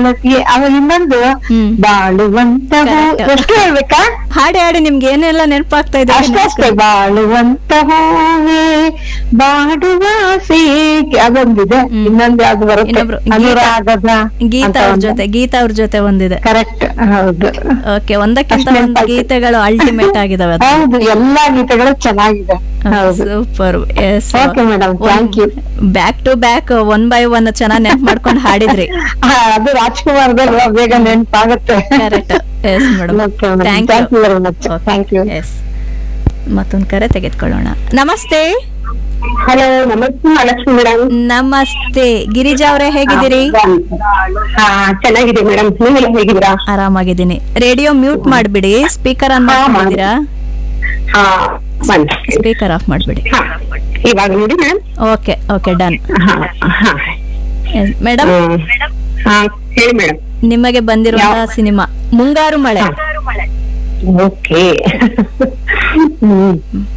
ಮನಸ್ಸಿಗೆ ಅವ ಇನ್ನೊಂದು ಹ್ಮ್. ಬಾಳುವಂತ ಹೂ Correct. ಎಷ್ಟು ಹೇಳ್ಬೇಕಾ ಹಾಡಿ ಹಾಡಿ ನಿಮ್ಗೆ ಏನೆಲ್ಲ ನೆನಪಾಗ್ತಾ ಇದೆ ಅಷ್ಟೇ ಅಷ್ಟೇ ಬಾಳುವಂತ ಹೂವೇ ಬಾಡುವ ಸೇಕೆ ಅದೊಂದಿದೆ ಹ್ಮ್. ಇನ್ನೊಂದು ಯಾವ್ದು ಬರುತ್ತೆ ಇನ್ನೊಬ್ರು ಗೀತಾ- ಅನುರಾಗದ ಗೀತಾ ಅವ್ರ ಜೊತೆ ಗೀತಾ ಅವ್ರ ಜೊತೆ ಒಂದಿದೆ ಕರೆಕ್ಟ್ ಹೌದು ಓಕೆ ಒಂದಕ್ಕಿಂತ ಅಷ್ಟ್ ಒಂದು ನೆನ್ಪಾಯ್ತು. ಗೀತೆಗಳು ಅಲ್ಟಿಮೇಟ್ ಆಗಿದಾವೆ ಹೌದು ಎಲ್ಲಾ ಗೀತೆಗಳು ಚೆನ್ನಾಗಿದೆ ಹೌದು super yes Okay, madam. Thank you. Back to back one by one ಚೆನ್ನಾಗಿ ನೆನ್ಪ್ ಮಾಡ್ಕೊಂಡು ಹಾಡಿದ್ರಿ ಆ, ಅದು ರಾಜ್ಕುಮಾರ್ದಲ್ವಾ ಬೇಗ ನೆನಪಾಗುತ್ತೆ correct yes madam Okay, madam. Thank Thank you very much. Thank you. Yes ಮತ್ತೊಂದು ಕರೆ ತೆಗೆದುಕೊಳ್ಳೋಣ ನಮಸ್ತೆ ಹಲೋ ನಮಸ್ತೆ ಮಹಾಲಕ್ಷ್ಮಿ ಮೇಡಮ್ ನಮಸ್ತೆ ಗಿರಿಜಾ ಅವರೇ ಹೇಗಿದ್ದೀರಿ ಹಾ ಚೆನ್ನಾಗಿದೆ ಮೇಡಮ್ ನೀವೆಲ್ಲ ಹೇಗಿದ್ದೀರಾ ಆರಾಮಾಗಿದ್ದೀನಿ ರೇಡಿಯೋ ಮ್ಯೂಟ್ ಮಾಡ್ಬಿಡಿ ಸ್ಪೀಕರ್ ಆನ್ ಹಾ, ಮಾಡ್ಕೊಂಡಿದ್ದೀರಾ ಹಾ ಬನ್ನಿ ಸ್ಪೀಕರ್ ಆಫ್ ಮಾಡ್ಬಿಡಿ ಹಾ ಇವಾಗ ನೋಡಿ ಮೇಡಮ್ ಓಕೆ ಓಕೆ ಡನ್ ಹಾ ಹಾ ಮೇಡಮ್ ಹ್ಮ್. ಹಾ ಹೇಳಿ ಮೇಡಮ್ ನಿಮಗೆ ಬಂದಿರುವಂತಹ ಯಾವ- ಸಿನಿಮಾ ಮುಂಗಾರು ಮಳೆ ಓಕೆ ಹ್ಮ್.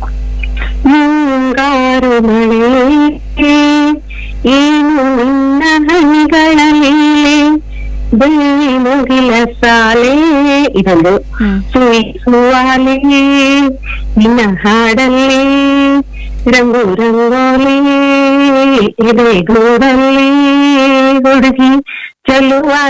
ಮುಂಗಾರು ಮಳೆ ಏನು ನಿನ್ನ ಹನಿಗಳಲ್ಲಿ ಬೆಳ್ಳಿ ಮುಗಿಲ ಸಾಲೆ ಇದೊಂದು ಹ್ಮ್ ಸುವಾಲೆ ನಿನ್ನ ಹಾಡಲ್ಲಿ ರಂಗು ರಂಗೋಲಿ ಎದೆ ಗೂಡಲ್ಲಿ ಹುಡುಗಿ ಚೆಲುವ